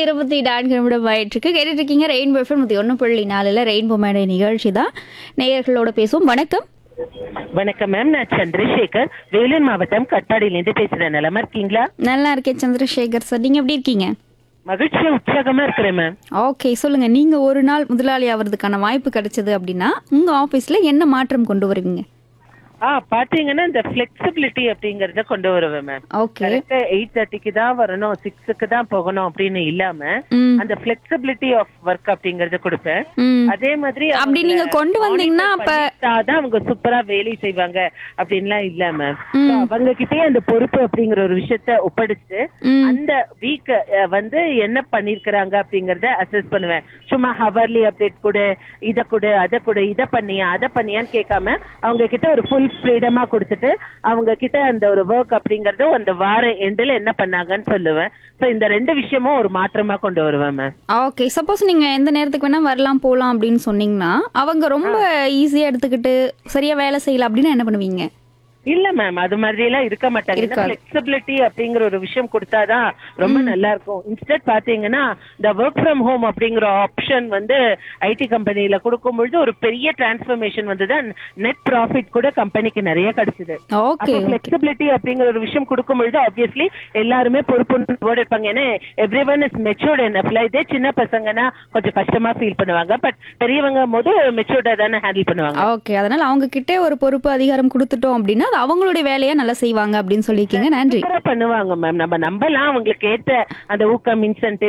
இருபத்தி நான்கு நிமிடம் ஆயிட்டிருக்கு கேட்டுட்டு இருக்கீங்க ரெயின்போ எஃப்எம் நூற்றி ஒன்று புள்ளி நாலில் ரெயின்போ மேடை நிகழ்ச்சி தான் நேயர்களோட பேசுவோம் வணக்கம் வணக்கம் மேம் நான் சந்திரசேகர் வேலூர் மாவட்டம் கட்பாடியிலேருந்து பேசுறேன் நலமா இருக்கீங்களா நல்லா இருக்கேன் சந்திரசேகர் சார் நீங்கள் எப்படி இருக்கீங்க மகிழ்ச்சியா உற்சாகமா இருக்கிறேன் மேம் ஓகே சொல்லுங்க நீங்க ஒரு நாள் முதலாளி ஆவறதுக்கான வாய்ப்பு கிடைச்சது அப்படின்னா உங்க ஆபீஸ்ல என்ன மாற்றம் கொண்டு வருவீங்க ஆ பாத்தீங்கன்னா இந்த ஃபிளெக்சிபிலிட்டி அப்படிங்கறத கொண்டு வருவேன் மேம் ஓகே கரெக்டா எயிட் தேர்ட்டிக்கு தான் வரணும் சிக்ஸுக்கு தான் போகணும் அப்படின்னு இல்லாம ம் அந்த ஃபிளெக்சிபிலிட்டி ஆஃப் ஒர்க் அப்படிங்கறத கொடுப்பேன் ம் அதே மாதிரி அப்படி அவங்கள நீங்க கொண்டு வந்தீங்கன்னா அப்ப பண்ணிட்டாதான் அவங்க சூப்பரா வேலை செய்வாங்க அப்படின்லாம் இல்ல மேம் அவங்க கிட்டயே அந்த பொறுப்பு அப்படிங்கிற ஒரு விஷயத்த ஒப்படைச்சு ம் அந்த வீக் வந்து என்ன பண்ணிருக்கிறாங்க அப்படிங்கறத அசஸ் பண்ணுவேன் சும்மா ஹவர்லி அப்டேட் கொடு இத கொடு அத கொடு இத பண்ணியா அத பண்ணியான்னு கேட்காம அவங்க கிட்ட ஒரு ஃபுல் ஃப்ரீடமா கொடுத்துட்டு அவங்க கிட்ட அந்த ஒரு ஒர்க் அப்படிங்கறது அந்த வார எண்டில் என்ன பண்ணாங்கன்னு சொல்லுவேன் சோ இந்த ரெண்டு விஷயமும் ஒரு மாற்றமா கொண்டு வருவேன் மேம் ஓகே சப்போஸ் நீங்க எந்த நேரத்துக்கு வேணா வரலாம் போலாம் அப்படின்னு சொன்னீங்கன்னா அவங்க ரொம்ப ஈஸியா எடுத்துக்கிட்டு சரியா வேலை செய்யல அப்படின்னா என்ன பண்ணுவீங்க இல்ல மேம் அது மாதிரி எல்லாம் இருக்க மாட்டாங்க இருக்காது. ஃபிளெக்சிபிலிட்டி அப்படிங்கிற ஒரு விஷயம் கொடுத்தாதான் ரொம்ப நல்லா இருக்கும் இன்ஸ்டன்ட் பாத்தீங்கன்னா இந்த ஒர்க் ஃப்ரம் ஹோம் அப்படிங்கிற ஆப்ஷன் வந்து ஐடி கம்பெனில கொடுக்கும் பொழுது ஒரு பெரிய டிரான்ஸ்ஃபர்மேஷன் வந்தது நெட் ப்ராஃபிட் கூட கம்பெனிக்கு நிறைய கிடைச்சது ஓகே ஃபிளெக்சிபிலிட்டி அப்படிங்கிற ஒரு விஷயம் கொடுக்கும் பொழுது ஆப்வியஸ்லி எல்லாருமே பொறுப்பு இருப்பாங்க ஏன்னா எவ்ரி ஒன் இஸ் மெச்சூர்ட் என்ன இதே சின்ன பசங்கன்னா கொஞ்சம் கஷ்டமா ஃபீல் பண்ணுவாங்க பட் பெரியவங்க போது மெச்சூர்டா தானே ஹேண்டில் பண்ணுவாங்க ஓகே அதனால அவங்க கிட்டே ஒரு பொறுப்பு அதிகாரம் கொடுத்துட்டோம் அப்படின்னா அது அவங்களுடைய வேலையை நல்லா செய்வாங்க அப்படின்னு சொல்லியிருக்கீங்க நன்றி சூப்பரா பண்ணுவாங்க மேம் நம்ம நம்பலாம் அவங்களுக்கு ஏத்த அந்த ஊக்கம் இன்சென்டிவ்